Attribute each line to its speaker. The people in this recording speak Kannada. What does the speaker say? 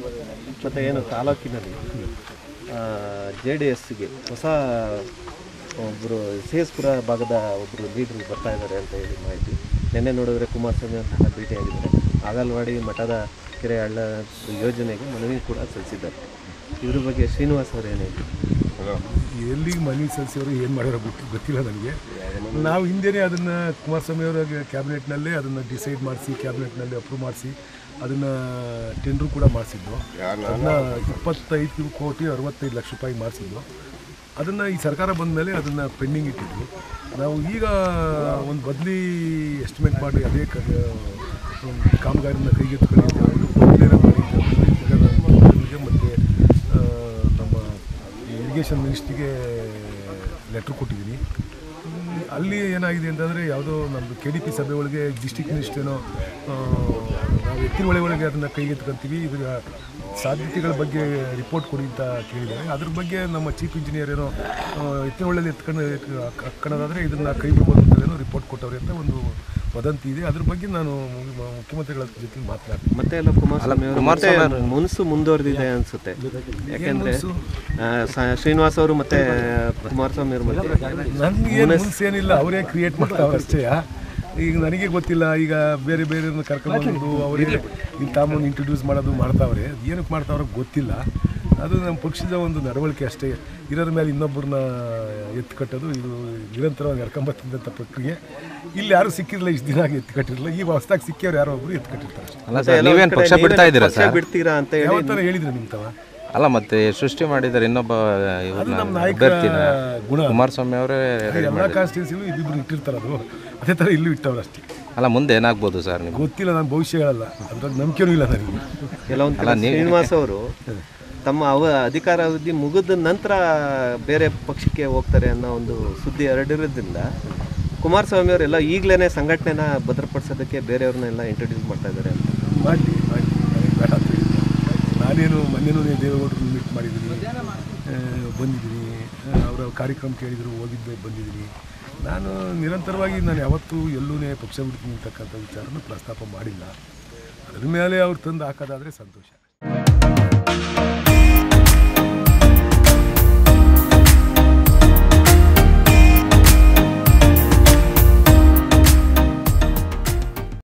Speaker 1: ಮತ್ತು ಏನು ತಾಲೂಕಿನಲ್ಲಿ ಜೆ ಡಿ ಎಸ್ಗೆ ಹೊಸ ಒಬ್ಬರು ಸಿ ಎಸ್ ಪುರ ಭಾಗದ ಒಬ್ಬರು ಲೀಡ್ರು ಬರ್ತಾ ಇದ್ದಾರೆ ಅಂತ ಹೇಳಿ ಮಾಹಿತಿ ನಿನ್ನೆ ನೋಡಿದ್ರೆ ಕುಮಾರಸ್ವಾಮಿ ಅವ್ರನ್ನ ಭೇಟಿಯಾಗಿದ್ದಾರೆ ಆಗಲ್ವಾಡಿ ಮಠದ ಕೆರೆ ಹಳ್ಳ ಯೋಜನೆಗೆ ಮನವಿ ಕೂಡ ಸಲ್ಲಿಸಿದ್ದಾರೆ ಇದ್ರ ಬಗ್ಗೆ ಶ್ರೀನಿವಾಸ್ ಅವರು ಏನು ಹೇಳ್ತಾರೆ
Speaker 2: ಎಲ್ಲಿಗೆ ಮನವಿ ಸಲ್ಲಿಸಿದ್ರು ಏನು ಮಾಡಿರೋ ಗೊತ್ತಿ ಗೊತ್ತಿಲ್ಲ ನನಗೆ ನಾವು ಹಿಂದೆನೇ ಅದನ್ನು ಕುಮಾರಸ್ವಾಮಿ ಅವರ ಕ್ಯಾಬಿನೆಟ್ನಲ್ಲೇ ಅದನ್ನು ಡಿಸೈಡ್ ಮಾಡಿಸಿ ಕ್ಯಾಬಿನೆಟ್ನಲ್ಲಿ ಅಪ್ರೂವ್ ಮಾಡಿಸಿ ಅದನ್ನು ಟೆಂಡ್ರು ಕೂಡ ಮಾಡಿಸಿದ್ದು ಅದನ್ನ ಇಪ್ಪತ್ತೈದು ಕೋಟಿ ಅರವತ್ತೈದು ಲಕ್ಷ ರೂಪಾಯಿ ಮಾಡಿಸಿದ್ದು ಅದನ್ನು ಈ ಸರ್ಕಾರ ಬಂದ ಮೇಲೆ ಅದನ್ನು ಪೆಂಡಿಂಗ್ ಇಟ್ಟಿದ್ವಿ ನಾವು ಈಗ ಒಂದು ಬದಲಿ ಎಸ್ಟಿಮೇಟ್ ಮಾಡಿ ಅದೇ ಕ ಕಾಮಗಾರಿನ ಕೈಗೆತ್ಕೊಂಡು ಮತ್ತು ನಮ್ಮ ಇರಿಗೇಷನ್ ಮಿನಿಸ್ಟ್ರಿಗೆ ಲೆಟ್ರ್ ಕೊಟ್ಟಿದ್ದೀನಿ ಹ್ಮ್, ಅಲ್ಲಿ ಏನಾಗಿದೆ ಅಂತಂದರೆ ಯಾವುದೋ ನಮ್ಮದು ಕೆ ಡಿ ಪಿ ಸಭೆ ಒಳಗೆ ಡಿಸ್ಟಿಕ್ ಮಿನಿಸ್ಟ್ರೇನೋ ನಾವು ಎತ್ತಿನ ಹೊಳೆ ಒಳಗೆ ಅದನ್ನು ಕೈಗೆತ್ಕೊಂತೀವಿ ಇದರ ಸಾಧ್ಯತೆಗಳ ಬಗ್ಗೆ ರಿಪೋರ್ಟ್ ಕೊಡಿ ಅಂತ ಕೇಳಿದ್ದಾರೆ ಅದ್ರ ಬಗ್ಗೆ ನಮ್ಮ ಚೀಫ್ ಇಂಜಿನಿಯರ್ ಏನೋ ಆ, ಎತ್ತಿನ ಹೊಳೆಯಲ್ಲಿ ಎತ್ಕೊಂಡು ಹಾಕೋಣದಾದರೆ ಇದನ್ನು ಕೈ ಬಿಡ್ಬೋದು ಅಂತ ಏನೋ ರಿಪೋರ್ಟ್ ಕೊಟ್ಟವ್ರೆ ಅಂತ ಒಂದು ವದಂತಿ ಇದೆ ಅದ್ರ ಬಗ್ಗೆ ನಾನು ಮು- ಮುಖ್ಯಮಂತ್ರಿಗಳ ಜೊತೆ ಮಾತನಾಡ್ತೀನಿ
Speaker 1: ಮತ್ತೆ ಎಲ್ಲ ಕುಮಾರಸ್ವಾಮಿ ಅವರು ಮತ್ತೆ ಮುನ್ಸು ಮುಂದುವರೆದಿದೆ ಅನ್ಸುತ್ತೆ ಯಾಕೆಂದ್ರೆ ಆ, ಸ- ಶ್ರೀನಿವಾಸ್ ಅವರು ಮತ್ತೆ ಕುಮಾರಸ್ವಾಮಿ ಅವ್ರ ಮಧ್ಯೆ
Speaker 2: ನನಗೆ ಮುನ್ಸ್ ಏನಿಲ್ಲ ಅವರೇ ಕ್ರಿಯೇಟ್ ಮಾಡ್ತಾವ್ರೆ ಅಷ್ಟೇ ಈಗ ನನಗೆ ಗೊತ್ತಿಲ್ಲ ಈಗ ಬೇರೆ ಬೇರೆ ಕರ್ಕೊಂಡ್ಬಂದು ಅವರೇ ಇಲ್ಲಿ ತಾಮನ್ನು ಇಂಟ್ರೊಡ್ಯೂಸ್ ಮಾಡೋದು ಮಾಡ್ತಾವ್ರೆ ಅದು ಏನಕ್ಕೆ ಮಾಡ್ತಾವ್ರೆ ಗೊತ್ತಿಲ್ಲ ಅದು ನಮ್ಮ ಪಕ್ಷದ ಒಂದು ನಡವಳಿಕೆ ಅಷ್ಟೇ ಇರೋದ್ರ ಮೇಲೆ ಇನ್ನೊಬ್ಬರನ್ನ ಎತ್ತು ಕಟ್ಟೋದು ಇದು ನಿರಂತರವಾಗಿ ನಡ್ಕೊಂಬತ್ತಿದ್ದಂಥ ಪ್ರಕ್ರಿಯೆ ಇಲ್ಲಿ ಯಾರು ಸಿಕ್ಕಿರಲಿಲ್ಲ ಇಷ್ಟು ದಿನ ಆಗಿ ಎತ್ತು ಕಟ್ಟಿರಲಿಲ್ಲ ಈಗ ಹೊಸ್ದಾಗಿ ಸಿಕ್ಕಿಯವ್ರು ಯಾರೋ ಒಬ್ಬರು ಎತ್ತು ಕಟ್ಟಿರ್ತಾರೆ ಅಷ್ಟೇ
Speaker 3: ಅಲ್ಲ ಸರ್ ನೀವೇನು ಪಕ್ಷ ಬಿಡ್ತಾ ಇದ್ದೀರಾ
Speaker 1: ಪಕ್ಷ
Speaker 3: ಸರ್
Speaker 1: ಬಿಡ್ತೀರಾ ಅಂತ ಹೇಳಿ
Speaker 2: ಯಾವ ಥರ ಹೇಳಿದ್ರೆ ನಿಮ್ಮ ತವ
Speaker 3: ಅಲ್ಲ ಮತ್ತೆ ಸೃಷ್ಟಿ ಮಾಡಿದ್ದಾರೆ ಇನ್ನೊಬ್ಬ ಇವ್ರನ್ನ
Speaker 2: ನಮ್ಮ ನಾಯಕರ
Speaker 3: ಅಭ್ಯರ್ಥಿನ
Speaker 2: ಗುಣ
Speaker 3: ಕುಮಾರಸ್ವಾಮಿ ಅವರೇ
Speaker 2: ಎಲ್ಲ ಕಾನ್ಸ್ಟಿಟ್ಯೂನ್ಸಿಲೂ ಇಬ್ಬಿಬ್ರು ಇಟ್ಟಿರ್ತಾರೆ ಅದು ಅದೇ ಥರ ಇಲ್ಲೂ ಇಟ್ಟವ್ರು ಅಷ್ಟೇ
Speaker 3: ಅಲ್ಲ ಮುಂದೆ ಏನಾಗ್ಬೋದು ಸರ್ ನಿಮ್ಗೆ
Speaker 2: ಗೊತ್ತಿಲ್ಲ ನಾನು ಭವಿಷ್ಯ ಹೇಳಲ್ಲ ಅದ್ರಾಗ ನಂಬಿಕೆನೂ ಇಲ್ಲ ನನಗೆ
Speaker 1: ಕೆಲವೊಂದು ಕಡೆ ಶ್ರೀನಿವಾಸ್ ಅವರು ತಮ್ಮ ಅವ ಅಧಿಕಾರಾವಧಿ ಮುಗಿದ ನಂತರ ಬೇರೆ ಪಕ್ಷಕ್ಕೆ ಹೋಗ್ತಾರೆ ಅನ್ನೋ ಒಂದು ಸುದ್ದಿ ಹರಡಿರೋದ್ರಿಂದ ಕುಮಾರಸ್ವಾಮಿ ಅವರೆಲ್ಲ ಈಗಲೇ ಸಂಘಟನೆನ ಭದ್ರಪಡಿಸೋದಕ್ಕೆ ಬೇರೆಯವ್ರನ್ನೆಲ್ಲ ಇಂಟ್ರೊಡ್ಯೂಸ್ ಮಾಡ್ತಾ ಇದ್ದಾರೆ ಅಂತ
Speaker 2: ಮಾಡಿ ಮಾಡಿ ನನಗೆ ಬೇಡ ಅಂತ ಹೇಳಿಲ್ಲ ನಾನೇನು ಮೊನ್ನೆನೂ ದೇವೇಗೌಡರು ಮೀಟ್ ಮಾಡಿದ್ದೀನಿ ಆ, ಬಂದಿದ್ದೀನಿ ಆ, ಅವರ ಕಾರ್ಯಕ್ರಮ ಕೇಳಿದರು ಹೋಗಿದ್ದೆ ಬಂದಿದ್ದೀನಿ ನಾನು ನಿರಂತರವಾಗಿ ನಾನು ಯಾವತ್ತೂ ಎಲ್ಲೂ ಪಕ್ಷ ಬಿಡ್ತೀನಿ ಅಂತಕ್ಕಂಥ ವಿಚಾರನ ಪ್ರಸ್ತಾಪ ಮಾಡಿಲ್ಲ ಅದ್ರ ಮೇಲೆ ಅವ್ರು ತಂದು ಹಾಕೋದಾದರೆ ಸಂತೋಷ